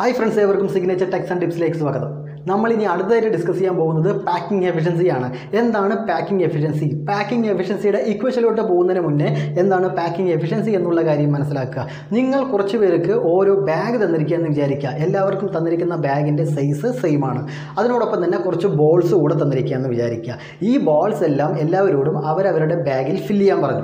hi friends ഏവർക്കും signature techs and ടിപ്സിലേക്ക് സ്വാഗതം നമ്മൾ ഇനി അടുത്തതായിട്ട് ഡിസ്കസ് ചെയ്യാൻ പോകുന്നത് പാക്കിംഗ് എഫിഷ്യൻസിയാണ് എന്താണ് പാക്കിംഗ് എഫിഷ്യൻസി പാക്കിംഗ് എഫിഷ്യൻസിയുടെ ഇക്വേഷനിലോട്ട് പോകുന്നതിന് മുന്നേ എന്താണ് പാക്കിംഗ് എഫിഷ്യൻസി എന്നുള്ള കാര്യം മനസ്സിലാക്കുക നിങ്ങൾ കുറച്ച് പേർക്ക് ഓരോ ബാഗ് തന്നിരിക്കുക എന്ന് വിചാരിക്കുക എല്ലാവർക്കും തന്നിരിക്കുന്ന ബാഗിൻ്റെ സൈസ് സെയിം ആണ് അതിനോടൊപ്പം തന്നെ കുറച്ച് ബോൾസ് കൂടെ തന്നിരിക്കുക എന്ന് വിചാരിക്കുക ഈ ബോൾസ് എല്ലാം എല്ലാവരോടും അവരവരുടെ ബാഗിൽ ഫില്ല് ചെയ്യാൻ പറഞ്ഞു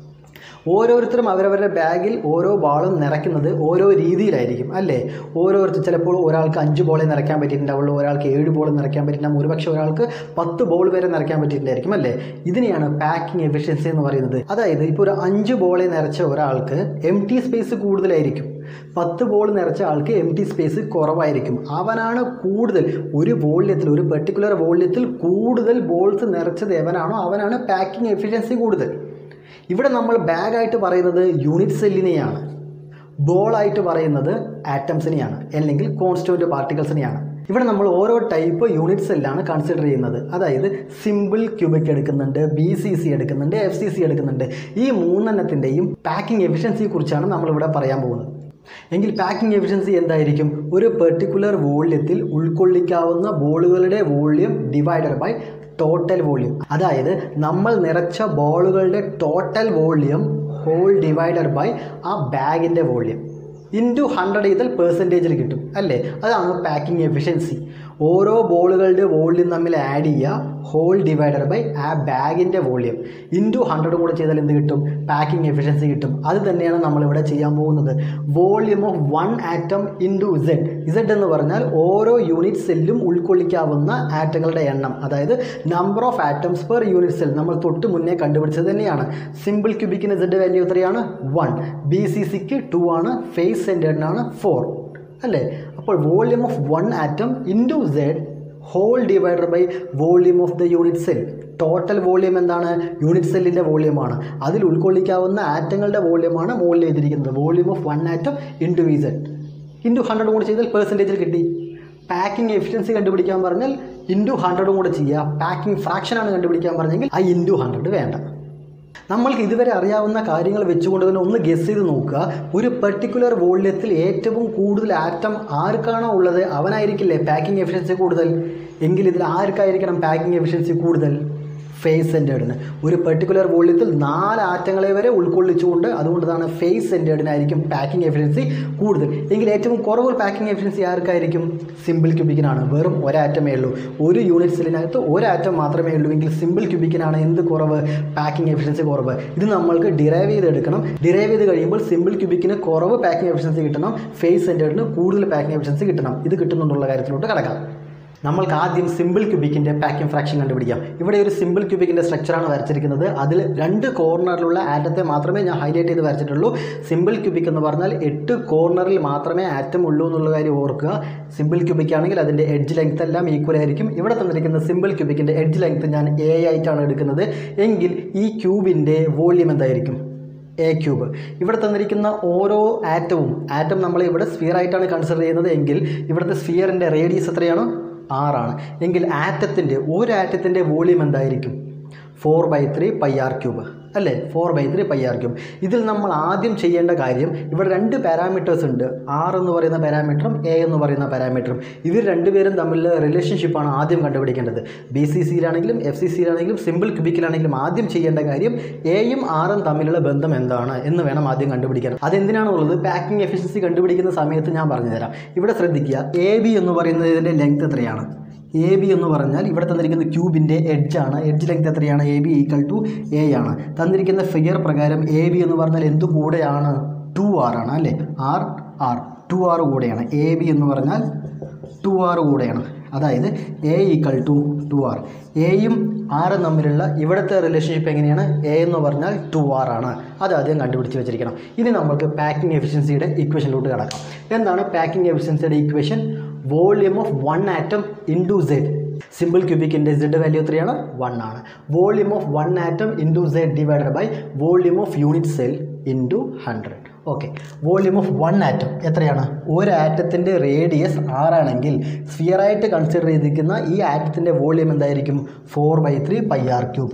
ഓരോരുത്തരും അവരവരുടെ ബാഗിൽ ഓരോ ബാളും നിറയ്ക്കുന്നത് ഓരോ രീതിയിലായിരിക്കും അല്ലേ ഓരോരുത്തർ ചിലപ്പോൾ ഒരാൾക്ക് അഞ്ച് ബോളെ നിറയ്ക്കാൻ പറ്റിയിട്ടുണ്ടാവുള്ളൂ ഒരാൾക്ക് ഏഴ് ബോൾ നിറയ്ക്കാൻ പറ്റിയിട്ടുണ്ടാവും ഒരുപക്ഷെ ഒരാൾക്ക് പത്ത് ബോൾ വരെ നിറയ്ക്കാൻ പറ്റിയിട്ടുണ്ടായിരിക്കും അല്ലേ ഇതിനെയാണ് പാക്കിംഗ് എഫിഷ്യൻസി എന്ന് പറയുന്നത് അതായത് ഇപ്പോൾ ഒരു അഞ്ച് ബോളെ നിറച്ച ഒരാൾക്ക് എം ടി സ്പേസ് കൂടുതലായിരിക്കും പത്ത് ബോൾ നിറച്ച ആൾക്ക് എം ടി സ്പേസ് കുറവായിരിക്കും അവനാണ് കൂടുതൽ ഒരു വോള്യത്തിൽ ഒരു പെർട്ടിക്കുലർ വോള്യത്തിൽ കൂടുതൽ ബോൾസ് നിറച്ചത് എവനാണോ അവനാണ് പാക്കിംഗ് എഫിഷ്യൻസി കൂടുതൽ ഇവിടെ നമ്മൾ ബാഗായിട്ട് പറയുന്നത് യൂണിറ്റ് സെല്ലിനെയാണ് ബോളായിട്ട് പറയുന്നത് ആറ്റംസിനെയാണ് അല്ലെങ്കിൽ കോൺസ്റ്റുവൻ്റ് പാർട്ടിക്കിൾസിനെയാണ് ഇവിടെ നമ്മൾ ഓരോ ടൈപ്പ് യൂണിറ്റ് സെല്ലാണ് കൺസിഡർ ചെയ്യുന്നത് അതായത് സിമ്പിൾ ക്യൂബിക് എടുക്കുന്നുണ്ട് ബി സി സി എടുക്കുന്നുണ്ട് എഫ് സി സി എടുക്കുന്നുണ്ട് ഈ മൂന്നെണ്ണത്തിൻ്റെയും പാക്കിംഗ് എഫിഷ്യൻസിയെ കുറിച്ചാണ് നമ്മളിവിടെ പറയാൻ പോകുന്നത് എങ്കിൽ പാക്കിംഗ് എഫിഷ്യൻസി എന്തായിരിക്കും ഒരു പെർട്ടിക്കുലർ വോള്യത്തിൽ ഉൾക്കൊള്ളിക്കാവുന്ന ബോളുകളുടെ volume divided by total volume അതായത് നമ്മൾ നിറച്ച ബോളുകളുടെ total volume whole divided by ആ ബാഗിൻ്റെ വോള്യം ഇൻറ്റു ഹൺഡ്രഡ് ചെയ്താൽ പെർസെൻറ്റേജിൽ കിട്ടും അല്ലേ അതാണ് പാക്കിംഗ് എഫിഷ്യൻസി ഓരോ ബോളുകളുടെ വോള്യം തമ്മിൽ ആഡ് ചെയ്യുക ഹോൾ ഡിവൈഡഡ് ബൈ ആ ബാഗിൻ്റെ വോള്യം ഇൻറ്റു ഹൺഡ്രഡ് കൂടെ ചെയ്താൽ എന്ത് കിട്ടും പാക്കിംഗ് എഫിഷ്യൻസി കിട്ടും അത് തന്നെയാണ് നമ്മളിവിടെ ചെയ്യാൻ പോകുന്നത് volume of one atom into Z Z എന്ന് പറഞ്ഞാൽ ഓരോ യൂണിറ്റ് സെല്ലും ഉൾക്കൊള്ളിക്കാവുന്ന ആറ്റങ്ങളുടെ എണ്ണം അതായത് number of atoms per unit cell നമ്മൾ തൊട്ട് മുന്നേ കണ്ടുപിടിച്ചത് തന്നെയാണ് സിമ്പിൾ ക്യൂബിക്കിന് ഇസഡ് വാല്യൂ എത്രയാണ് വൺ ബി സി സിക്ക് ടു ആണ് ഫേസ് സെൻറ്റേഡിനാണ് ഫോർ അല്ലേ അപ്പോൾ volume of one atom into Z whole divider by volume of the unit cell total volume എന്താണ് യൂണിറ്റ് സെല്ലിൻ്റെ വോള്യമാണ് അതിൽ ഉൾക്കൊള്ളിക്കാവുന്ന ആറ്റങ്ങളുടെ വോള്യമാണ് മുകളിൽ എഴുതിയിരിക്കുന്നത് volume of one atom into V Z into hundred കൂടെ ചെയ്താൽ പെർസെൻറ്റേജിൽ കിട്ടി പാക്കിംഗ് എഫിഷ്യൻസി കണ്ടുപിടിക്കാൻ പറഞ്ഞാൽ ഇൻറ്റു ഹൺഡ്രഡും കൂടെ ചെയ്യുക പാക്കിംഗ് ഫ്രാക്ഷനാണ് കണ്ടുപിടിക്കാൻ പറഞ്ഞെങ്കിൽ ആ ഇൻറ്റു ഹൺഡ്രഡ് വേണ്ട നമ്മൾക്ക് ഇതുവരെ അറിയാവുന്ന കാര്യങ്ങൾ വെച്ചുകൊണ്ട് തന്നെ ഒന്ന് ഗസ് ചെയ്ത് നോക്കുക ഒരു പെർട്ടിക്കുലർ വോള്യത്തിൽ ഏറ്റവും കൂടുതൽ ആറ്റം ആർക്കാണോ ഉള്ളത് അവനായിരിക്കില്ലേ പാക്കിംഗ് എഫിഷ്യൻസി കൂടുതൽ എങ്കിൽ ഇതിൽ ആർക്കായിരിക്കണം പാക്കിംഗ് എഫിഷ്യൻസി കൂടുതൽ ഫേസ് സെൻറ്റേഡിന് ഒരു പെർട്ടിക്കുലർ വോള്യത്തിൽ നാല് ആറ്റങ്ങളെ വരെ ഉൾക്കൊള്ളിച്ചുകൊണ്ട് അതുകൊണ്ടാണ് ഫേസ് സെൻറ്റേഡിനായിരിക്കും പാക്കിംഗ് എഫിഷ്യൻസി കൂടുതൽ എങ്കിൽ ഏറ്റവും കുറവ് പാക്കിംഗ് എഫിഷ്യൻസി ആർക്കായിരിക്കും സിമ്പിൾ ക്യൂബിക്കിനാണ് വെറും ഒരാറ്റമേ ഉള്ളൂ ഒരു യൂണിറ്റ് സെല്ലിനകത്ത് ഒരാറ്റം മാത്രമേ ഉള്ളൂ എങ്കിൽ സിമ്പിൾ ക്യൂബിക്കിനാണ് എന്ത് കുറവ് പാക്കിംഗ് എഫിഷ്യൻസി കുറവ് ഇത് നമ്മൾക്ക് ഡിറൈവ് ചെയ്തെടുക്കണം ഡിറൈവ് ചെയ്ത് കഴിയുമ്പോൾ സിമ്പിൾ ക്യൂബിക്കിന് കുറവ് പാക്കിംഗ് എഫിഷ്യൻസി കിട്ടണം ഫേസ് സെൻറ്റേഡിന് കൂടുതൽ പാക്കിംഗ് എഫിഷ്യൻസി കിട്ടണം ഇത് കിട്ടുന്നുണ്ടുള്ള കാര്യത്തിലോട്ട് കിടക്കാം നമ്മൾക്ക് ആദ്യം സിമ്പിൾ ക്യൂബിക്കിൻ്റെ പാക്കിംഗ് ഫ്രാക്ഷൻ കണ്ടുപിടിക്കാം ഇവിടെ ഒരു സിമ്പിൾ ക്യൂബിക്കിൻ്റെ സ്ട്രക്ചറാണ് വരച്ചിരിക്കുന്നത് അതിൽ രണ്ട് കോർണറിലുള്ള ആറ്റത്തെ മാത്രമേ ഞാൻ ഹൈലൈറ്റ് ചെയ്ത് വരച്ചിട്ടുള്ളൂ സിമ്പിൾ ക്യൂബിക് എന്ന് പറഞ്ഞാൽ എട്ട് കോർണറിൽ മാത്രമേ ആറ്റം ഉള്ളൂ എന്നുള്ള കാര്യം ഓർക്കുക സിമ്പിൾ ക്യൂബിക് ആണെങ്കിൽ അതിൻ്റെ എഡ്ജ് ലെങ്ത് എല്ലാം ഈക്വൽ ആയിരിക്കും ഇവിടെ തന്നിരിക്കുന്ന സിമ്പിൾ ക്യൂബിക്കിൻ്റെ എഡ്ജ് ലെങ്ത് ഞാൻ എ ആയിട്ടാണ് എടുക്കുന്നത് എങ്കിൽ ഈ ക്യൂബിൻ്റെ വോള്യം എന്തായിരിക്കും എ ക്യൂബ് ഇവിടെ തന്നിരിക്കുന്ന ഓരോ ആറ്റവും ആറ്റം നമ്മൾ ഇവിടെ സ്ഫിയർ ആയിട്ടാണ് കൺസിഡർ ചെയ്യുന്നത് എങ്കിൽ ഇവിടുത്തെ സ്ഫിയറിൻ്റെ റേഡിയസ് എത്രയാണ് ആറാണ് എങ്കിൽ ആറ്റത്തിൻ്റെ ഒരു ആറ്റത്തിൻ്റെ വോളിയം എന്തായിരിക്കും four by three pi R cube അല്ലേ four by three pi R cube ഇതിൽ നമ്മൾ ആദ്യം ചെയ്യേണ്ട കാര്യം ഇവിടെ രണ്ട് പാരാമീറ്റേഴ്സ് ഉണ്ട് ആർ എന്ന് പറയുന്ന പാരാമീറ്ററും എ എന്ന് പറയുന്ന പാരാമീറ്ററും ഇവർ രണ്ടുപേരും തമ്മിലുള്ള റിലേഷൻഷിപ്പാണ് ആദ്യം കണ്ടുപിടിക്കേണ്ടത് ബി സി സിയിലാണെങ്കിലും എഫ് സി സിയിലാണെങ്കിലും സിമ്പിൾ ക്യൂബിക്കിലാണെങ്കിലും ആദ്യം ചെയ്യേണ്ട കാര്യം എയും ആറും തമ്മിലുള്ള ബന്ധം എന്താണ് എന്ന് വേണം ആദ്യം കണ്ടുപിടിക്കാൻ അതെന്തിനാണുള്ളത് പാക്കിംഗ് എഫിഷ്യൻസി കണ്ടുപിടിക്കുന്ന സമയത്ത് ഞാൻ പറഞ്ഞുതരാം ഇവിടെ ശ്രദ്ധിക്കുക എ ബി എന്ന് പറയുന്നതിൻ്റെ ലെങ്ത് എത്രയാണ് എ ബി എന്ന് പറഞ്ഞാൽ ഇവിടെ തന്നിരിക്കുന്ന ക്യൂബിൻ്റെ എഡ്ജാണ് എഡ്ജ് ലെങ്ത് എത്രയാണ് A B equal to A ആണ് തന്നിരിക്കുന്ന ഫിഗർ പ്രകാരം എ ബി എന്ന് പറഞ്ഞാൽ എന്ത് കൂടെയാണ് ടു ആർ ആണ് അല്ലേ ആർ ആർ ടു ആർ കൂടെയാണ് എ ബി എന്ന് പറഞ്ഞാൽ ടു ആർ കൂടെയാണ് അതായത് A equal to two R എയും ആറും തമ്മിലുള്ള ഇവിടുത്തെ റിലേഷൻഷിപ്പ് എങ്ങനെയാണ് എ എന്ന് പറഞ്ഞാൽ ടു ആർ ആണ് അത് ആദ്യം കണ്ടുപിടിച്ച് വെച്ചിരിക്കണം ഇനി നമുക്ക് പാക്കിംഗ് എഫിഷ്യൻസിയുടെ ഇക്വേഷനിലോട്ട് കിടക്കാം എന്താണ് പാക്കിംഗ് എഫിഷ്യൻസിയുടെ equation volume of one atom into Z simple ക്യൂബിക്കിൻ്റെ സെഡ് വാല്യൂ എത്രയാണ് വൺ ആണ് volume of one atom into Z divided by volume of unit cell into hundred okay volume of one atom എത്രയാണ് ഒരു ആറ്റത്തിൻ്റെ radius ആറാണെങ്കിൽ സ്ഫിയറായിട്ട് consider ചെയ്തിരിക്കുന്ന ഈ ആറ്റത്തിൻ്റെ വോള്യം എന്തായിരിക്കും four by three pi R cube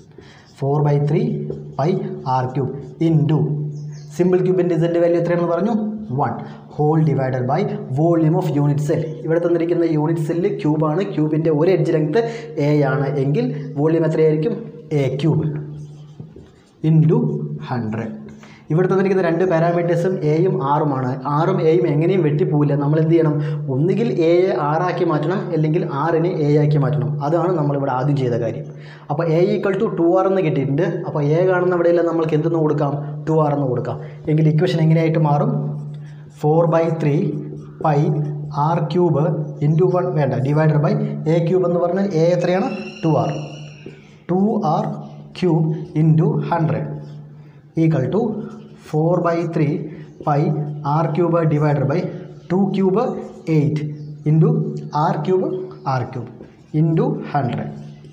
four by three pi R cube into simple ക്യൂബിൻ്റെ ഇസഡ് വാല്യൂ എത്രയാണെന്ന് പറഞ്ഞു one whole divided by volume of unit cell ഇവിടെ തന്നിരിക്കുന്ന യൂണിറ്റ് സെല്ല് ക്യൂബാണ് ക്യൂബിൻ്റെ ഒരു എഡ്ജ് ലെങ്ത് എ ആണ് എങ്കിൽ വോളിയം എത്രയായിരിക്കും എ ക്യൂബ് ഇൻറ്റു ഹൺഡ്രഡ് ഇവിടെ തന്നിരിക്കുന്ന രണ്ട് പാരാമീറ്റേഴ്സും എയും ആറുമാണ് ആറും എയും എങ്ങനെയും വെട്ടിപ്പോവില്ല നമ്മൾ എന്ത് ചെയ്യണം ഒന്നുകിൽ എയെ ആറാക്കി മാറ്റണം അല്ലെങ്കിൽ ആറിനെ എ ആക്കി മാറ്റണം അതാണ് നമ്മളിവിടെ ആദ്യം ചെയ്ത കാര്യം അപ്പോൾ A equal to two R എന്ന് കിട്ടിയിട്ടുണ്ട് അപ്പോൾ എ കാണുന്ന ഇവിടെയെല്ലാം നമ്മൾക്ക് എന്തെന്ന് കൊടുക്കാം ടു ആർ എന്ന് കൊടുക്കാം എങ്കിൽ ഇക്വേഷൻ എങ്ങനെയായിട്ട് മാറും four by three pi R cube into one വേണ്ട ഡിവൈഡഡ് ബൈ എ ക്യൂബ് എന്ന് പറഞ്ഞാൽ എ എത്രയാണ് two R two R cube into hundred equal to four by three pi R cube divided by two cube eight into R cube R cube into hundred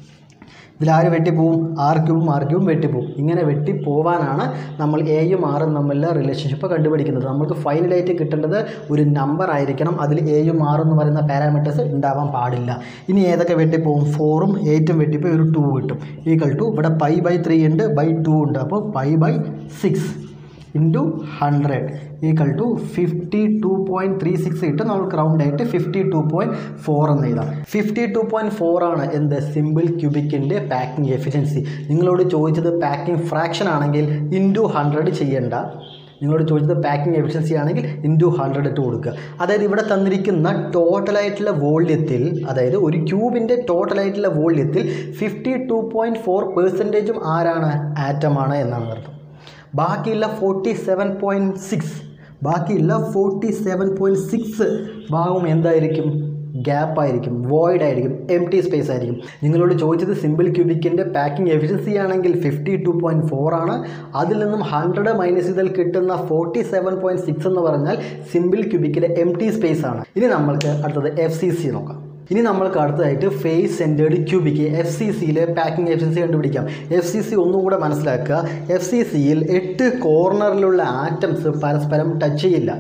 ഇതിലാര് വെട്ടിപ്പോവും R ക്യൂബും R ക്യൂബും വെട്ടിപ്പോവും ഇങ്ങനെ വെട്ടിപ്പോവാനാണ് നമ്മൾ എയും ആറും തമ്മിലുള്ള റിലേഷൻഷിപ്പ് കണ്ടുപിടിക്കുന്നത് നമുക്ക് ഫൈനലായിട്ട് കിട്ടേണ്ടത് ഒരു നമ്പർ ആയിരിക്കണം അതിൽ എയും ആറും എന്ന് പറയുന്ന പാരാമീറ്റേഴ്സ് ഉണ്ടാവാൻ പാടില്ല ഇനി ഏതൊക്കെ വെട്ടിപ്പോവും ഫോറും എയ്റ്റും വെട്ടിപ്പോയി ഒരു ടു കിട്ടും ഈക്വൽ ടു ഇവിടെ പൈ ബൈ ത്രീ ഉണ്ട് ബൈ ടു ഉണ്ട് അപ്പോൾ pi by six into hundred equal to fifty two point three six ഇട്ട് നമുക്ക് റൗണ്ട് ആയിട്ട് ഫിഫ്റ്റി ടു പോയിൻറ്റ് ഫോർ എന്ന് എഴുതാം ഫിഫ്റ്റി ടു പോയിൻറ്റ് ഫോർ ആണ് എന്ത് സിമ്പിൾ ക്യൂബിക്കിൻ്റെ പാക്കിംഗ് എഫിഷ്യൻസി നിങ്ങളോട് ചോദിച്ചത് പാക്കിംഗ് ഫ്രാക്ഷൻ ആണെങ്കിൽ ഇൻറ്റു ഹൺഡ്രഡ് ചെയ്യേണ്ട നിങ്ങളോട് ചോദിച്ചത് പാക്കിംഗ് എഫിഷ്യൻസി ആണെങ്കിൽ ഇൻറ്റു ഹൺഡ്രഡ് ഇട്ട് കൊടുക്കുക അതായത് ഇവിടെ തന്നിരിക്കുന്ന ടോട്ടലായിട്ടുള്ള വോള്യത്തിൽ അതായത് ഒരു ക്യൂബിൻ്റെ ടോട്ടലായിട്ടുള്ള വോള്യത്തിൽ ഫിഫ്റ്റി ടു പോയിൻറ്റ് ഫോർ പെർസെൻറ്റേജും ആരാണ് ആറ്റമാണ് എന്നാണ് അർത്ഥം ബാക്കിയുള്ള ഫോർട്ടി സെവൻ പോയിൻറ്റ് സിക്സ് ബാക്കിയുള്ള ഫോർട്ടി സെവൻ പോയിൻറ്റ് സിക്സ് ഭാഗം എന്തായിരിക്കും ഗ്യാപ്പ് ആയിരിക്കും വോയിഡ് ആയിരിക്കും എം ടി സ്പേസ് ആയിരിക്കും നിങ്ങളോട് ചോദിച്ചത് സിമ്പിൾ ക്യൂബിക്കിൻ്റെ പാക്കിംഗ് എഫിഷ്യൻസി ആണെങ്കിൽ ഫിഫ്റ്റി ടു പോയിൻറ്റ് ഫോർ ആണ് അതിൽ നിന്നും ഹൺഡ്രഡ് മൈനസ് ചെയ്താൽ കിട്ടുന്ന ഫോർട്ടി സെവൻ പോയിൻറ്റ് സിക്സ് എന്ന് പറഞ്ഞാൽ സിമ്പിൾ ക്യൂബിക്കിൻ്റെ എം ടി സ്പേസ് ആണ് ഇനി നമ്മൾക്ക് അടുത്തത് എഫ് സി സി നോക്കാം ഇനി നമ്മൾക്ക് അടുത്തതായിട്ട് face centred cubic F C സിയിലെ പാക്കിംഗ് എഫിഷ്യൻസി കണ്ടുപിടിക്കാം എഫ് സി സി ഒന്നും കൂടെ മനസ്സിലാക്കുക എഫ് സി സിയിൽ എട്ട് കോർണറിലുള്ള ആറ്റംസ് പരസ്പരം ടച്ച് ചെയ്യില്ല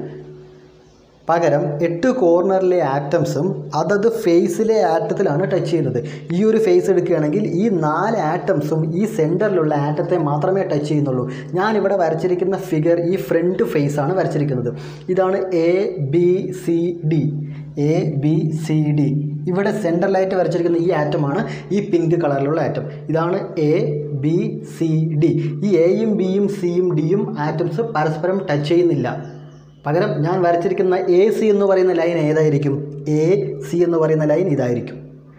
പകരം എട്ട് കോർണറിലെ ആറ്റംസും അതത് ഫേസിലെ ആറ്റത്തിലാണ് ടച്ച് ചെയ്യുന്നത് ഈ ഒരു ഫേസ് എടുക്കുകയാണെങ്കിൽ ഈ നാല് ആറ്റംസും ഈ സെൻറ്ററിലുള്ള ആറ്റത്തെ മാത്രമേ ടച്ച് ചെയ്യുന്നുള്ളൂ ഞാനിവിടെ വരച്ചിരിക്കുന്ന ഫിഗർ ഈ ഫ്രണ്ട് ഫേസ് ആണ് വരച്ചിരിക്കുന്നത് ഇതാണ് A B C D A B C D ഇവിടെ സെൻട്രലായിട്ട് വരച്ചിരിക്കുന്ന ഈ ആറ്റമാണ് ഈ പിങ്ക് കളറിലുള്ള ആറ്റം ഇതാണ് എ ബി സി ഡി ഈ എയും ബിയും സിയും ഡിയും ആറ്റംസ് പരസ്പരം ടച്ച് ചെയ്യുന്നില്ല പകരം ഞാൻ വരച്ചിരിക്കുന്ന എ സി എന്ന് പറയുന്ന ലൈൻ ഏതായിരിക്കും എ സി എന്ന് പറയുന്ന ലൈൻ ഇതായിരിക്കും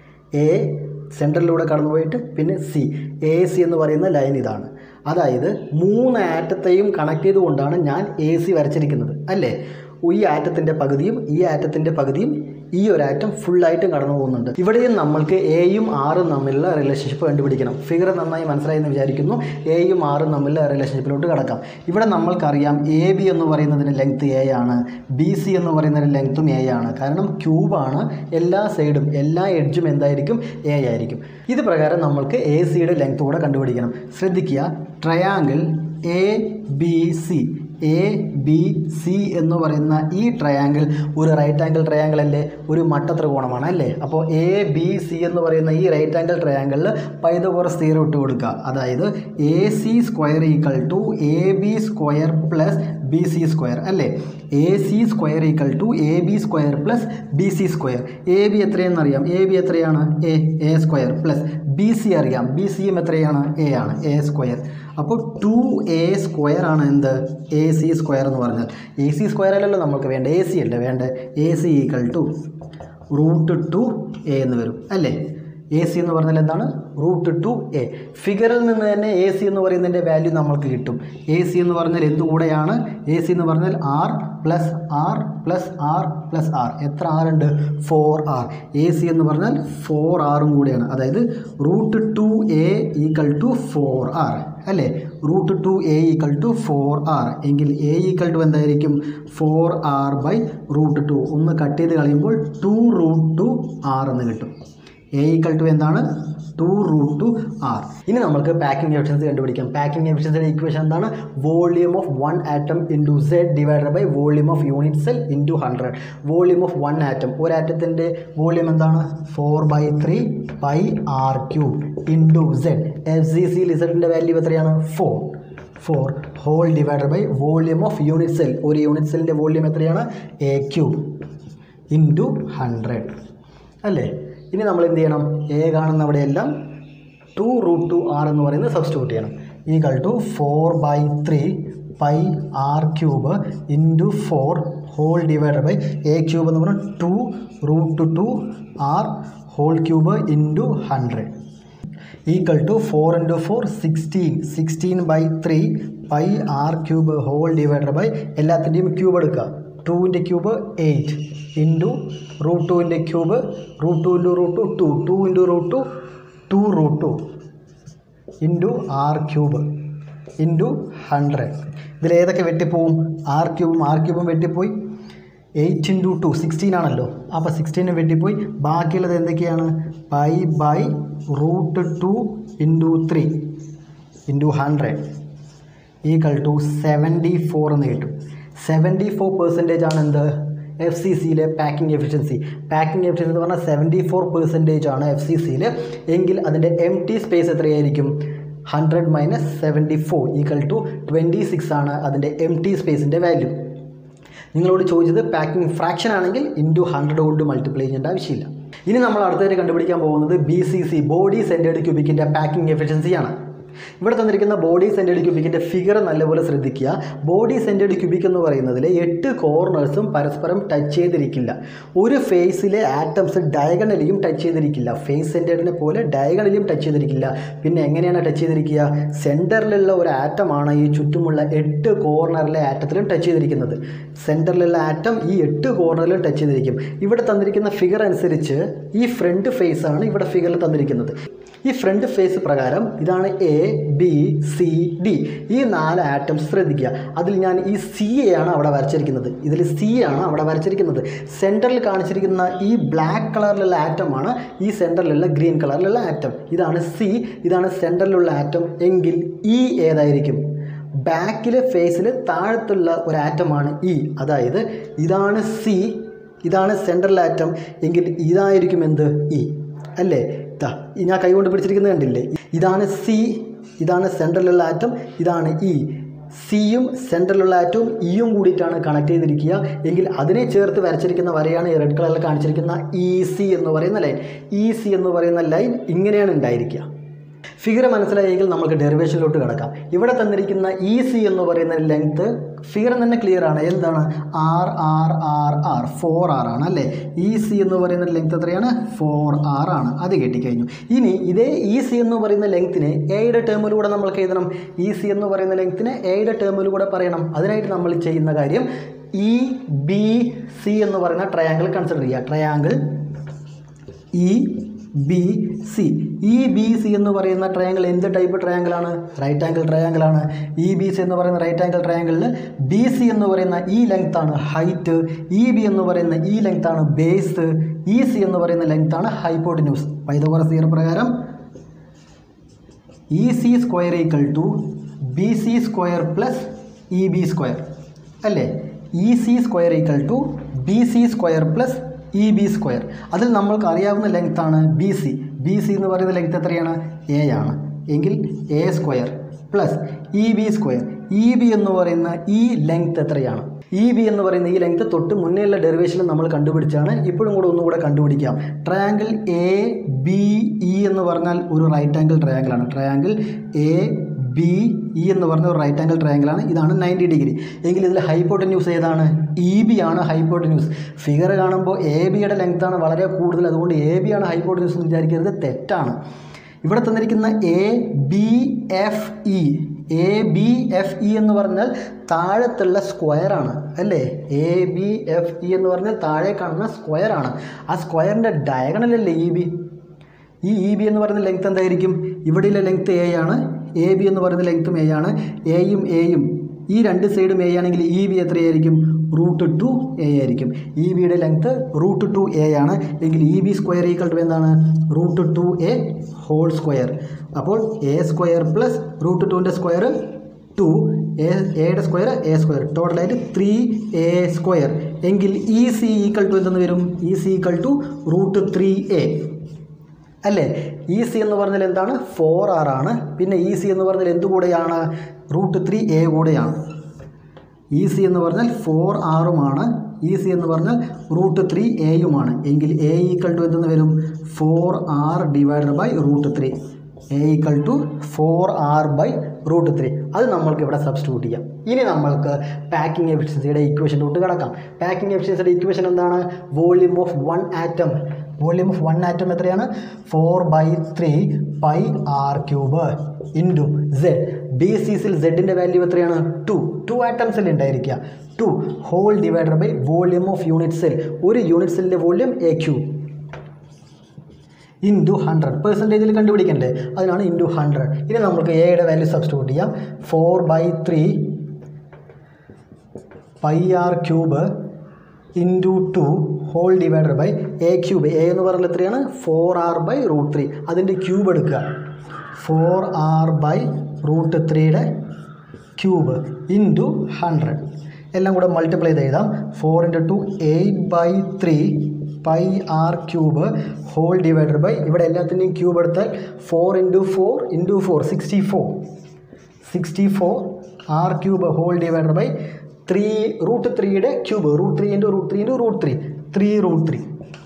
എ സെൻട്രലിലൂടെ കടന്നു പോയിട്ട് പിന്നെ സി എ സി എന്ന് പറയുന്ന ലൈൻ ഇതാണ് അതായത് മൂന്ന് ആറ്റത്തെയും കണക്ട് ചെയ്തുകൊണ്ടാണ് ഞാൻ എ സി വരച്ചിരിക്കുന്നത് അല്ലേ ഈ ആറ്റത്തിൻ്റെ പകുതിയും ഈ ആറ്റത്തിൻ്റെ പകുതിയും ഈ ഒരു ആറ്റം ഫുള്ളായിട്ടും കടന്നു പോകുന്നുണ്ട് ഇവിടെയും നമ്മൾക്ക് എയും ആറും തമ്മിലുള്ള റിലേഷൻഷിപ്പ് കണ്ടുപിടിക്കണം ഫിഗർ നന്നായി മനസ്സിലായി എന്ന് വിചാരിക്കുന്നു എയും ആറും തമ്മിലുള്ള റിലേഷൻഷിപ്പിലോട്ട് കടക്കാം ഇവിടെ നമ്മൾക്കറിയാം എ ബി എന്ന് പറയുന്നതിന് ലെങ്ത് എ ആണ് ബി സി എന്ന് പറയുന്നതിന് ലെങ്ത്തും എ ആണ് കാരണം ക്യൂബാണ് എല്ലാ സൈഡും എല്ലാ എഡ്ജും എന്തായിരിക്കും എ ആയിരിക്കും ഇത് പ്രകാരം നമ്മൾക്ക് എ സിയുടെ ലെങ്ത് കൂടെ കണ്ടുപിടിക്കണം ശ്രദ്ധിക്കുക triangle A B C A B C എന്ന് പറയുന്ന ഈ ട്രയാങ്കിൾ ഒരു റൈറ്റ് ആംഗിൾ ട്രയാങ്കിൾ അല്ലേ ഒരു മട്ടത്രികോണമാണ് അല്ലേ അപ്പോൾ എ ബി സി എന്ന് പറയുന്ന ഈ റൈറ്റ് ആംഗിൾ ട്രയാങ്കിളിൽ പൈതകോറസ് തീരം ഇട്ട് കൊടുക്കുക അതായത് A C square equal to A B square plus B C square അല്ലേ A C square equal to A B square plus B C square A B എത്രയെന്ന് അറിയാം എ ബി എത്രയാണ് A A square plus B C അറിയാം B സിയും എത്രയാണ് A ആണ് A square അപ്പോൾ two A square ആണ് എന്ത് എ സി സ്ക്വയർ എന്ന് പറഞ്ഞാൽ എ സി സ്ക്വയർ അല്ലല്ലോ നമുക്ക് വേണ്ട എ സി അല്ലേ വേണ്ട A C equal to root two A എന്ന് വരും അല്ലേ എ സി എന്ന് പറഞ്ഞാൽ എന്താണ് റൂട്ട് ടു എ ഫിഗറിൽ നിന്ന് തന്നെ എ സി എന്ന് പറയുന്നതിൻ്റെ വാല്യൂ നമ്മൾക്ക് കിട്ടും എ സി എന്ന് പറഞ്ഞാൽ എന്തുകൂടെയാണ് എ സി എന്ന് പറഞ്ഞാൽ R plus R plus R plus R എത്ര ആർ ഉണ്ട് ഫോർ ആർ എ സി എന്ന് പറഞ്ഞാൽ ഫോർ ആറും കൂടെയാണ് അതായത് root two A equal to four R അല്ലേ root two A equal to four R എങ്കിൽ എ ഈക്വൽ ടു എന്തായിരിക്കും four R by root two ഒന്ന് കട്ട് ചെയ്ത് കളയുമ്പോൾ ടു റൂട്ട് ടു ആർ എന്ന് കിട്ടും എ ഈക്വൽ ടു എന്താണ് ടു റൂട്ട് ടു ആർ ഇനി നമുക്ക് പാക്കിംഗ് എഫിഷ്യൻസി കണ്ടുപിടിക്കാം പാക്കിംഗ് എഫിഷ്യൻസിയുടെ ഇക്വേഷൻ എന്താണ് volume of one atom into Z divided by volume of unit cell into hundred volume of one atom ഒരു ആറ്റത്തിൻ്റെ വോളിയം എന്താണ് four by three by R cube into Z F C C ലിസഡിൻ്റെ value എത്രയാണ് four four whole divided by volume of unit cell ഒരു unit സെല്ലിൻ്റെ volume എത്രയാണ് A cube into hundred അല്ലേ ഇനി നമ്മൾ എന്ത് ചെയ്യണം എ കാണുന്ന അവിടെയെല്ലാം ടു റൂട്ട് ടു ആർ എന്ന് പറയുന്നത് സബ്സ്റ്റിറ്റ്യൂട്ട് ചെയ്യണം equal to four by three pi R cube into four whole divided by A cube എന്ന് പറഞ്ഞാൽ two root two R whole cube into hundred equal to four into four sixteen sixteen by three pi R cube whole divided by എല്ലാത്തിൻ്റെയും cube എടുക്കുക ടുവിൻ്റെ cube eight into root ടുവിൻ്റെ cube root two into root two two two into root two two root two into R cube into hundred ഇതിൽ ഏതൊക്കെ വെട്ടിപ്പോവും R ക്യൂബും R ക്യൂബും വെട്ടിപ്പോയി എയ്റ്റ് ഇൻറ്റു ടു സിക്സ്റ്റീൻ ആണല്ലോ അപ്പോൾ സിക്സ്റ്റീനും വെട്ടിപ്പോയി ബാക്കിയുള്ളത് എന്തൊക്കെയാണ് pi by root two into three into hundred equal to seventy four എന്ന് കിട്ടും സെവൻറ്റി ഫോർ പെർസെൻറ്റേജ് ആണ് എന്ത് എഫ് സി സിയിലെ പാക്കിംഗ് എഫിഷ്യൻസി പാക്കിംഗ് എഫിഷ്യൻസി എന്ന് പറഞ്ഞാൽ സെവൻറ്റി ഫോർ പെർസെൻറ്റേജ് ആണ് എഫ് സി സിയിൽ എങ്കിൽ അതിൻ്റെ എം ടി സ്പേസ് എത്രയായിരിക്കും hundred minus seventy four equal to twenty six ആണ് അതിൻ്റെ എം ടി സ്പേസിൻ്റെ വാല്യൂ നിങ്ങളോട് ചോദിച്ചത് പാക്കിംഗ് ഫ്രാക്ഷൻ ആണെങ്കിൽ ഇൻറ്റു ഹൺഡ്രഡ് കൊണ്ട് മൾട്ടിപ്ലൈ ചെയ്യേണ്ട ആവശ്യമില്ല ഇനി നമ്മൾ അടുത്തതായിട്ട് കണ്ടുപിടിക്കാൻ പോകുന്നത് B C C body centred ക്യൂബിക്കിൻ്റെ പാക്കിംഗ് എഫിഷ്യൻസിയാണ് ഇവിടെ തന്നിരിക്കുന്ന ബോഡി സെൻറ്റേഡ് ക്യൂബിക്കിൻ്റെ ഫിഗർ നല്ലപോലെ ശ്രദ്ധിക്കുക ബോഡി സെൻറ്റേഡ് ക്യൂബിക് എന്ന് പറയുന്നതിൽ എട്ട് കോർണേഴ്സും പരസ്പരം ടച്ച് ചെയ്തിരിക്കില്ല ഒരു ഫേസിലെ ആറ്റംസ് ഡയഗണലിയും ടച്ച് ചെയ്തിരിക്കില്ല ഫേസ് സെൻറ്റേഡിനെ പോലെ ഡയഗണലിയും ടച്ച് ചെയ്തിരിക്കില്ല പിന്നെ എങ്ങനെയാണ് ടച്ച് ചെയ്തിരിക്കുക സെൻറ്ററിലുള്ള ഒരു ആറ്റമാണ് ഈ ചുറ്റുമുള്ള എട്ട് കോർണറിലെ ആറ്റത്തിലും ടച്ച് ചെയ്തിരിക്കുന്നത് സെൻറ്ററിലുള്ള ആറ്റം ഈ എട്ട് കോർണറിലും ടച്ച് ചെയ്തിരിക്കും ഇവിടെ തന്നിരിക്കുന്ന ഫിഗർ അനുസരിച്ച് ഈ ഫ്രണ്ട് ഫേസ് ആണ് ഇവിടെ ഫിഗറിൽ തന്നിരിക്കുന്നത് ഈ ഫ്രണ്ട് ഫേസ് പ്രകാരം ഇതാണ് എ ബി സി ഡി ഈ നാല് ആറ്റംസ് ശ്രദ്ധിക്കുക അതിൽ ഞാൻ ഈ സി എ ആണ് അവിടെ വരച്ചിരിക്കുന്നത് ഇതിൽ സി ആണ് അവിടെ വരച്ചിരിക്കുന്നത് സെൻറ്ററിൽ കാണിച്ചിരിക്കുന്ന ഈ ബ്ലാക്ക് കളറിലുള്ള ആറ്റമാണ് ഈ സെൻറ്ററിലുള്ള ഗ്രീൻ കളറിലുള്ള ആറ്റം ഇതാണ് സി ഇതാണ് സെൻറ്ററിലുള്ള ആറ്റം എങ്കിൽ ഇ ഏതായിരിക്കും ബാക്കിലെ ഫേസിൽ താഴത്തുള്ള ഒരു ആറ്റമാണ് ഇ അതായത് ഇതാണ് സി ഇതാണ് സെൻട്രൽ ആറ്റം എങ്കിൽ ഇതായിരിക്കും എന്ത് ഇ അല്ലേ ഇതാ ഈ ഞാൻ കൈകൊണ്ട് പിടിച്ചിരിക്കുന്നത് കണ്ടില്ലേ ഇതാണ് സി ഇതാണ് സെൻട്രലുള്ള ആറ്റം ഇതാണ് ഇ സിയും സെൻട്രലുള്ള ആറ്റവും ഇയും കൂടിയിട്ടാണ് കണക്ട് ചെയ്തിരിക്കുക എങ്കിൽ അതിനെ ചേർത്ത് വരച്ചിരിക്കുന്ന വരയാണ് ഈ റെഡ് കളറിൽ കാണിച്ചിരിക്കുന്ന ഇ സി എന്ന് പറയുന്ന ലൈൻ ഇ സി എന്ന് പറയുന്ന ലൈൻ ഇങ്ങനെയാണ് ഉണ്ടായിരിക്കുക ഫിഗർ മനസ്സിലായെങ്കിൽ നമുക്ക് ഡെറിവേഷനിലോട്ട് കിടക്കാം ഇവിടെ തന്നിരിക്കുന്ന ഇ സി എന്ന് പറയുന്ന ലെങ്ത് ഫിഗർ തന്നെ ക്ലിയർ ആണ് എന്താണ് R R R R four R ആണ് അല്ലേ ഇ സി എന്ന് പറയുന്ന ലെങ്ത് എത്രയാണ് ഫോർ ആർ ആണ് അത് കിട്ടിക്കഴിഞ്ഞു ഇനി ഇതേ ഇ സി എന്ന് പറയുന്ന ലെങ്ത്തിനെ എയുടെ ടേമിലൂടെ നമ്മൾക്ക് എഴുതണം ഇ സി എന്ന് പറയുന്ന ലെങ്ത്തിനെ എയുടെ ടേമിലൂടെ പറയണം അതിനായിട്ട് നമ്മൾ ചെയ്യുന്ന കാര്യം ഇ ബി സി എന്ന് പറയുന്ന ട്രയാങ്കിൾ കൺസിഡർ ചെയ്യുക triangle E B C E B C എന്ന് പറയുന്ന ട്രയാങ്കിൾ എന്ത് ടൈപ്പ് ട്രയാങ്കിൾ ആണ് റൈറ്റ് ആംഗിൾ ട്രയാങ്കിൾ ആണ് ഇ ബി സി എന്ന് പറയുന്ന റൈറ്റ് ആംഗിൾ ട്രയാങ്കിളിൽ ബി സി എന്ന് പറയുന്ന ഈ ലെങ്ത് ആണ് ഹൈറ്റ് ഇ ബി എന്ന് പറയുന്ന ഈ ലെങ്ത് ആണ് ബേസ് ഇ സി എന്ന് പറയുന്ന ലെങ്ത് ആണ് ഹൈപ്പോട്ടിന്യൂസ് പൈതകോറസ് തിയറി പ്രകാരം E C square equal to B C square plus E B square അല്ലേ E C square equal to B C square plus E B square അതിൽ നമ്മൾക്ക് അറിയാവുന്ന length ആണ് B C B C എന്ന് പറയുന്ന length എത്രയാണ് A ആണ് എങ്കിൽ A square plus E B square E B എന്ന് പറയുന്ന ഈ ലെങ്ത് എത്രയാണ് ഇ ബി എന്ന് പറയുന്ന ഈ ലെങ്ത് തൊട്ട് മുന്നേയുള്ള ഡെറിവേഷനിൽ നമ്മൾ കണ്ടുപിടിച്ചാണ് ഇപ്പോഴും കൂടെ ഒന്നുകൂടെ കണ്ടുപിടിക്കാം ട്രയാങ്കിൾ എ ബി ഇ എന്ന് പറഞ്ഞാൽ ഒരു റൈറ്റ് ആംഗിൾ ട്രയാങ്കിൾ ആണ് ട്രയാങ്കിൾ എ ബി ഇ എന്ന് പറഞ്ഞ ഒരു റൈറ്റ് ആംഗിൾ ട്രയാങ്കിൾ ആണ് ഇതാണ് നയൻറ്റി ഡിഗ്രി എങ്കിൽ ഇതിൽ ഹൈപ്പോട്ടന്യൂസ് ഏതാണ് ഇ ബി ആണ് ഹൈപ്പോട്ടന്യൂസ് ഫിഗർ കാണുമ്പോൾ എ ബിയുടെ ലെങ്ത് ആണ് വളരെ കൂടുതൽ അതുകൊണ്ട് എ ബി ആണ് ഹൈപ്പോട്ടന്യൂസ് എന്ന് വിചാരിക്കരുത് തെറ്റാണ് ഇവിടെ തന്നിരിക്കുന്ന A B F E A B F E എന്ന് പറഞ്ഞാൽ താഴത്തുള്ള സ്ക്വയർ ആണ് അല്ലേ എ ബി എഫ് ഇ എന്ന് പറഞ്ഞാൽ താഴെ കാണുന്ന സ്ക്വയർ ആണ് ആ സ്ക്വയറിൻ്റെ ഡയഗണലല്ലേ ഇ ബി ഈ ഇ ബി എന്ന് പറയുന്ന ലെങ്ത് എന്തായിരിക്കും ഇവിടെയുള്ള ലെങ്ത് എ ആണ് എ ബി എന്ന് പറയുന്ന ലെങ്ത്തും എ ആണ് എയും എയും ഈ രണ്ട് സൈഡും എ ആണെങ്കിൽ ഇ ബി എത്രയായിരിക്കും റൂട്ട് ടു എ ആയിരിക്കും ഇ ബിയുടെ ലെങ്ത്ത് റൂട്ട് ടു എ ആണ് എങ്കിൽ E B square equal to എന്താണ് root two A whole square അപ്പോൾ എ സ്ക്വയർ പ്ലസ് റൂട്ട് ടുവിൻ്റെ സ്ക്വയർ ടു എ എയുടെ സ്ക്വയർ എ സ്ക്വയർ ടോട്ടലായിട്ട് ത്രീ എ സ്ക്വയർ എങ്കിൽ ഇ സി ഈക്വൽ ടു എന്തെന്ന് വരും E C equal to root three A അല്ലേ E C എന്ന് പറഞ്ഞാൽ എന്താണ് ഫോർ ആർ ആണ് പിന്നെ ഇ സി എന്ന് പറഞ്ഞാൽ എന്ത് കൂടെയാണ് റൂട്ട് ത്രീ എ കൂടെയാണ് ഇ സി എന്ന് പറഞ്ഞാൽ ഫോർ ആറുമാണ് ഇ സി എന്ന് പറഞ്ഞാൽ റൂട്ട് ത്രീ എയുമാണ് എങ്കിൽ എ ഈക്വൽ ടു എന്തെന്ന് വരും four R divided by root three A equal to four R by root three അത് നമ്മൾക്ക് ഇവിടെ സബ്സ്റ്റിറ്റ്യൂട്ട് ചെയ്യാം ഇനി നമ്മൾക്ക് പാക്കിംഗ് എഫിഷ്യൻസിയുടെ ഇക്വേഷനിലോട്ട് കിടക്കാം പാക്കിംഗ് എഫിഷ്യൻസിയുടെ ഇക്വേഷൻ എന്താണ് volume of one atom volume of one atom എത്രയാണ് four by three pi R cube into Z B സിസിൽ സെഡിൻ്റെ വാല്യൂ എത്രയാണ് ടു ടു ആറ്റംസിൽ ഉണ്ടായിരിക്കുക two whole divider by volume of unit cell ഒരു യൂണിറ്റ് സെല്ലിൻ്റെ volume A cube into hundred പെർസെൻറ്റേജിൽ കണ്ടുപിടിക്കണ്ടേ അതിനാണ് ഇൻറ്റു ഹൺഡ്രഡ് ഇനി നമുക്ക് എയുടെ വാല്യൂ സബ്സ്റ്റിറ്റ്യൂട്ട് ചെയ്യാം four by three pi R cube into two whole divider by A cube A എന്ന് പറഞ്ഞാൽ എത്രയാണ് four R by root three അതിൻ്റെ ക്യൂബ് എടുക്കുക ഫോർ ആർ ബൈ റൂട്ട് ത്രീയുടെ ക്യൂബ് ഇൻറ്റു ഹൺഡ്രഡ് എല്ലാം കൂടെ മൾട്ടിപ്ലൈ ചെയ്ത് എഴുതാം four into two eight by three pi R cube whole divider by ഇവിടെ എല്ലാത്തിൻ്റെയും ക്യൂബ് എടുത്താൽ four into four into four sixty four sixty four R cube whole divider by three root ത്രീയുടെ cube root three into root three into root three three root three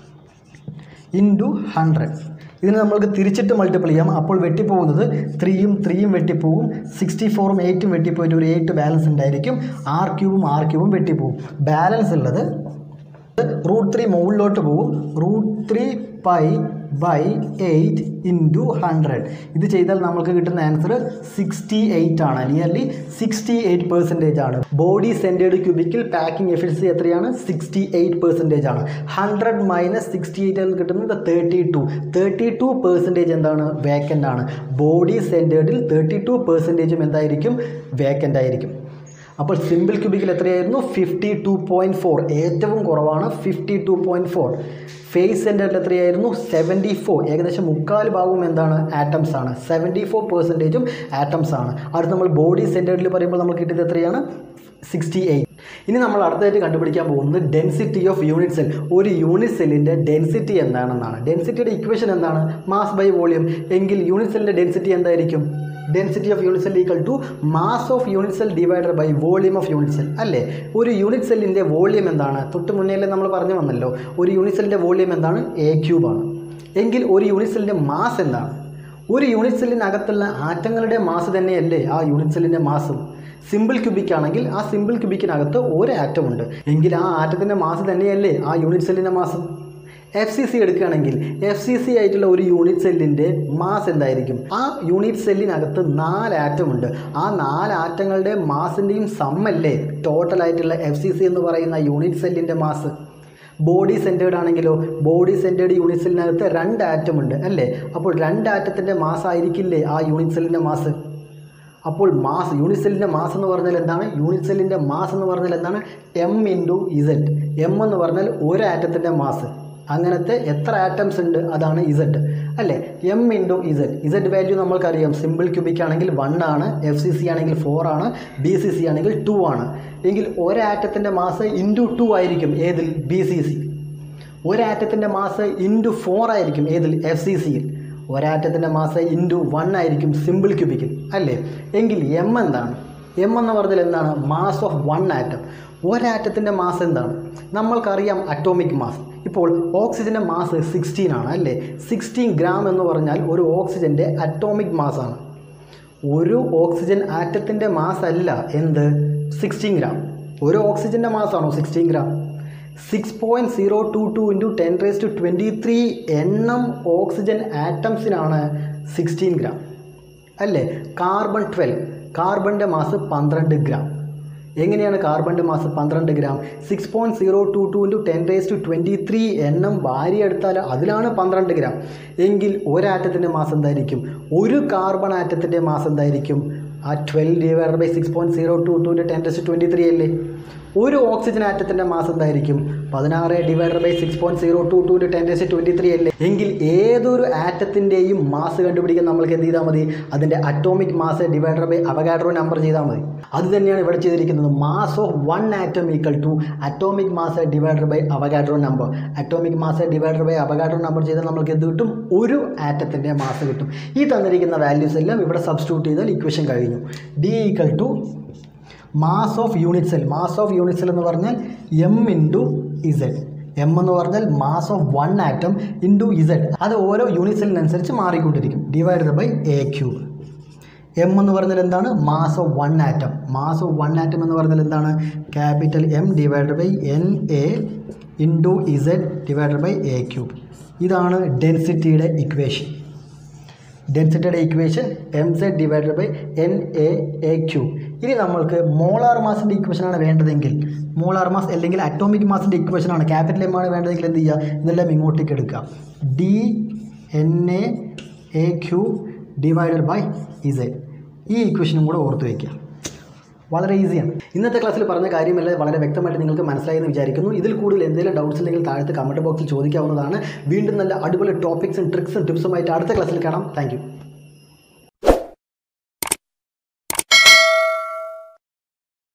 into hundred ഇതിന് നമ്മൾക്ക് തിരിച്ചിട്ട് multiple ചെയ്യാം അപ്പോൾ വെട്ടിപ്പോകുന്നത് ത്രീയും ത്രീയും വെട്ടിപ്പോകും sixty ഫോറും എയ്റ്റും വെട്ടിപ്പോയിട്ട് ഒരു എയ്റ്റ് ബാലൻസ് ഉണ്ടായിരിക്കും ആർ ക്യൂബും ആർ ക്യൂബും വെട്ടിപ്പോകും ബാലൻസ് ഉള്ളത് റൂട്ട് ത്രീ മുകളിലോട്ട് പോകും root three pi by eight into hundred ഇത് ചെയ്താൽ നമുക്ക് കിട്ടുന്ന ആൻസർ സിക്സ്റ്റി എയ്റ്റ് ആണ് നിയർലി സിക്സ്റ്റി എയ്റ്റ് പെർസെൻറ്റേജ് ആണ് ബോഡി സെൻറ്റേഡ് ക്യൂബിക്കിൽ പാക്കിംഗ് എഫിഷ്യൻസി എത്രയാണ് സിക്സ്റ്റി എയ്റ്റ് പെർസെൻറ്റേജ് ആണ് ഹൺഡ്രഡ് മൈനസ് സിക്സ്റ്റി എയ്റ്റ് കിട്ടുന്നത് thirty two thirty two percentage എന്താണ് വേക്കൻ്റ് ആണ് ബോഡി സെൻറ്റേഡിൽ തേർട്ടി ടു പെർസെൻറ്റേജും എന്തായിരിക്കും വേക്കൻ്റ് ആയിരിക്കും അപ്പോൾ സിമ്പിൾ ക്യൂബിക്കിൽ എത്രയായിരുന്നു ഫിഫ്റ്റി ടു പോയിൻറ്റ് ഫോർ ഏറ്റവും കുറവാണ് fifty two point four face സെൻറ്ററിൽ എത്രയായിരുന്നു സെവൻറ്റി ഫോർ ഏകദേശം മുക്കാൽ ഭാഗവും എന്താണ് ആറ്റംസ് ആണ് സെവൻറ്റി ഫോർ പെർസെൻറ്റേജും ആറ്റംസ് ആണ് അടുത്ത് നമ്മൾ ബോഡി സെൻറ്ററിൽ പറയുമ്പോൾ നമ്മൾ കിട്ടിയത് എത്രയാണ് സിക്സ്റ്റി എയ്റ്റ് ഇനി നമ്മൾ അടുത്തതായിട്ട് കണ്ടുപിടിക്കാൻ പോകുന്നത് ഡെൻസിറ്റി ഓഫ് യൂണിറ്റ് സെൽ ഒരു യൂണിറ്റ് സെല്ലിൻ്റെ ഡെൻസിറ്റി എന്താണെന്നാണ് ഡെൻസിറ്റിയുടെ ഇക്വേഷൻ എന്താണ് മാസ് ബൈ വോളിയം എങ്കിൽ യൂണിറ്റ് സെല്ലിൻ്റെ ഡെൻസിറ്റി എന്തായിരിക്കും density of unit cell equal to mass of unit cell divided by volume of unit cell അല്ലേ ഒരു യൂണിറ്റ് സെല്ലിൻ്റെ വോളിയം എന്താണ് തൊട്ട് മുന്നേലെ നമ്മൾ പറഞ്ഞു വന്നല്ലോ ഒരു യൂണിറ്റ് സെല്ലിൻ്റെ വോളിയം എന്താണ് എ ക്യൂബാണ് എങ്കിൽ ഒരു യൂണിറ്റ് സെല്ലിൻ്റെ മാസ് എന്താണ് ഒരു യൂണിറ്റ് സെല്ലിനകത്തുള്ള ആറ്റങ്ങളുടെ മാസ് തന്നെയല്ലേ ആ യൂണിറ്റ് സെല്ലിൻ്റെ മാസും സിമ്പിൾ ക്യൂബിക് ആണെങ്കിൽ ആ സിമ്പിൾ ക്യൂബിക്കിനകത്ത് ഒരു ആറ്റം ഉണ്ട് എങ്കിൽ ആ ആറ്റത്തിൻ്റെ മാസ് തന്നെയല്ലേ ആ യൂണിറ്റ് സെല്ലിൻ്റെ മാസം എഫ് സി സി എടുക്കുകയാണെങ്കിൽ എഫ് സി സി ആയിട്ടുള്ള ഒരു യൂണിറ്റ് സെല്ലിൻ്റെ മാസ് എന്തായിരിക്കും ആ യൂണിറ്റ് സെല്ലിനകത്ത് നാല് ആറ്റം ഉണ്ട് ആ നാല് ആറ്റങ്ങളുടെ മാസിൻ്റെയും സമ്മല്ലേ ടോട്ടലായിട്ടുള്ള എഫ് സി സി എന്ന് പറയുന്ന യൂണിറ്റ് സെല്ലിൻ്റെ മാസ് ബോഡി സെൻറ്റേഡ് ആണെങ്കിലോ ബോഡി സെൻറ്റേഡ് യൂണിറ്റ് സെല്ലിനകത്ത് രണ്ട് ആറ്റം ഉണ്ട് അല്ലേ അപ്പോൾ രണ്ട് ആറ്റത്തിൻ്റെ മാസ് ആയിരിക്കില്ലേ ആ യൂണിറ്റ് സെല്ലിൻ്റെ മാസ് അപ്പോൾ മാസ് യൂണിറ്റ് സെല്ലിൻ്റെ മാസ് എന്ന് പറഞ്ഞാൽ എന്താണ് യൂണിറ്റ് സെല്ലിൻ്റെ മാസ് എന്ന് പറഞ്ഞാൽ എന്താണ് എം ഇൻറ്റു ഇസഡ് എം എന്ന് പറഞ്ഞാൽ ഒരു ആറ്റത്തിൻ്റെ മാസ് അങ്ങനത്തെ എത്ര ആറ്റംസ് ഉണ്ട് അതാണ് ഇസഡ് അല്ലേ M into Z Z value നമ്മൾക്കറിയാം സിമ്പിൾ ക്യൂബിക് ആണെങ്കിൽ വൺ ആണ് എഫ് സി സി ആണെങ്കിൽ ഫോർ ആണ് ബി സി സി ആണെങ്കിൽ ടു ആണ് എങ്കിൽ ഒരാറ്റത്തിൻ്റെ മാസ് ഇൻറ്റു ടു ആയിരിക്കും ഏതിൽ ബി സി സി ഒരാറ്റത്തിൻ്റെ മാസ് ഇൻറ്റു ഫോർ ആയിരിക്കും ഏതിൽ എഫ് സി സിയിൽ ഒരാറ്റത്തിൻ്റെ മാസ് ഇൻറ്റു വൺ ആയിരിക്കും സിമ്പിൾ ക്യൂബിക്കിൽ അല്ലേ എങ്കിൽ എം എന്താണ് എം എന്ന് പറഞ്ഞാൽ എന്താണ് മാസ് ഓഫ് വൺ ആറ്റം ഒരാറ്റത്തിൻ്റെ മാസ് എന്താണ് നമ്മൾക്കറിയാം അറ്റോമിക് മാസ് ഇപ്പോൾ ഓക്സിജൻ്റെ മാസ് സിക്സ്റ്റീൻ ആണ് അല്ലേ സിക്സ്റ്റീൻ ഗ്രാം എന്ന് പറഞ്ഞാൽ ഒരു ഓക്സിജൻ്റെ അറ്റോമിക് മാസാണ് ഒരു ഓക്സിജൻ ആറ്റത്തിൻ്റെ മാസ് അല്ല എന്ത് സിക്സ്റ്റീൻ ഗ്രാം ഒരു ഓക്സിജൻ്റെ മാസമാണോ sixteen gram six point zero two two into ten raise to twenty three എണ്ണം ഓക്സിജൻ ആറ്റംസിനാണ് സിക്സ്റ്റീൻ ഗ്രാം അല്ലേ കാർബൺ ട്വൽവ് കാർബണിൻ്റെ മാസ് പന്ത്രണ്ട് ഗ്രാം എങ്ങനെയാണ് കാർബണിൻ്റെ മാസ് പന്ത്രണ്ട് gram six point zero two two into ten raise to twenty three എണ്ണം വാരി എടുത്താൽ അതിലാണ് പന്ത്രണ്ട് ഗ്രാം എങ്കിൽ ഒരാറ്റത്തിൻ്റെ മാസ് എന്തായിരിക്കും ഒരു കാർബൺ ആറ്റത്തിൻ്റെ മാസ് എന്തായിരിക്കും ആ twelve divide by six point zero two ടുവിൻ്റെ ടെൻ ടെസ്റ്റ് ട്വൻറ്റി ത്രീ അല്ലേ ഒരു ഓക്സിജൻ ആറ്റത്തിൻ്റെ മാസ് എന്തായിരിക്കും പതിനാറ് divided by six point zero two ടുവിൻ്റെ ടെൻ ടെസ്റ്റ് ട്വൻറ്റി ത്രീ അല്ലേ എങ്കിൽ ഏതൊരു ആറ്റത്തിൻ്റെയും മാസ് കണ്ടുപിടിക്കാൻ നമ്മൾക്ക് എന്ത് ചെയ്താൽ മതി അതിൻ്റെ atomic mass divided by Avogadro number ചെയ്താൽ മതി അത് തന്നെയാണ് ഇവിടെ ചെയ്തിരിക്കുന്നത് mass of one atom equal to atomic mass divided by Avogadro number atomic mass divided by Avogadro number ചെയ്താൽ നമുക്ക് എന്ത് കിട്ടും ഒരു ആറ്റത്തിൻ്റെ മാസ് കിട്ടും ഈ തന്നിരിക്കുന്ന വാല്യൂസ് എല്ലാം ഇവിടെ സബ്സ്റ്റിറ്റ്യൂട്ട് ചെയ്താൽ ഇക്വേഷൻ കഴിഞ്ഞു D equal to mass of unit cell mass of unit cell എന്ന് പറഞ്ഞാൽ എം ഇൻറ്റു ഇസഡ് എം എന്ന് പറഞ്ഞാൽ mass of one atom into Z അത് ഓരോ യൂണിറ്റ് സെല്ലിനനുസരിച്ച് മാറിക്കൊണ്ടിരിക്കും divided by A cube M എന്ന് പറഞ്ഞാൽ എന്താണ് mass of one atom mass of one atom എന്ന് പറഞ്ഞാൽ എന്താണ് capital M divided by N A into Z divided by A cube ഇതാണ് ഡെൻസിറ്റിയുടെ ഇക്വേഷൻ ഡെൻസിറ്റിയുടെ equation M Z divided by N A A cube ഇനി നമ്മൾക്ക് മോളാർ മാസിൻ്റെ ഇക്വേഷനാണ് വേണ്ടതെങ്കിൽ മോളാർ മാസ് അല്ലെങ്കിൽ അറ്റോമിക് മാസിൻ്റെ ഇക്വേഷനാണ് ക്യാപിറ്റൽ എം ആണ് വേണ്ടതെങ്കിൽ എന്ത് ചെയ്യുക ഇതെല്ലാം ഇങ്ങോട്ടേക്ക് എടുക്കുക D N A A cube divided by Z ഈ ഇക്വേഷനും കൂടെ ഓർത്ത് വയ്ക്കുക വളരെ ഈസിയാണ് ഇന്നത്തെ ക്ലാസ്സിൽ പറഞ്ഞ കാര്യമെല്ലാം വളരെ വ്യക്തമായിട്ട് നിങ്ങൾക്ക് മനസ്സിലായെന്ന് വിചാരിക്കുന്നു ഇതിൽ കൂടുതൽ എന്തെങ്കിലും ഡൗട്ട്സ് ഉണ്ടെങ്കിൽ താഴത്ത് കമൻറ്റ് ബോക്സിൽ ചോദിക്കാവുന്നതാണ് വീണ്ടും നല്ല അടിപൊളി ടോപ്പിക്സും ട്രിക്സും ടിപ്സുമായിട്ട് അടുത്ത ക്ലാസ്സിൽ കാണാം താങ്ക്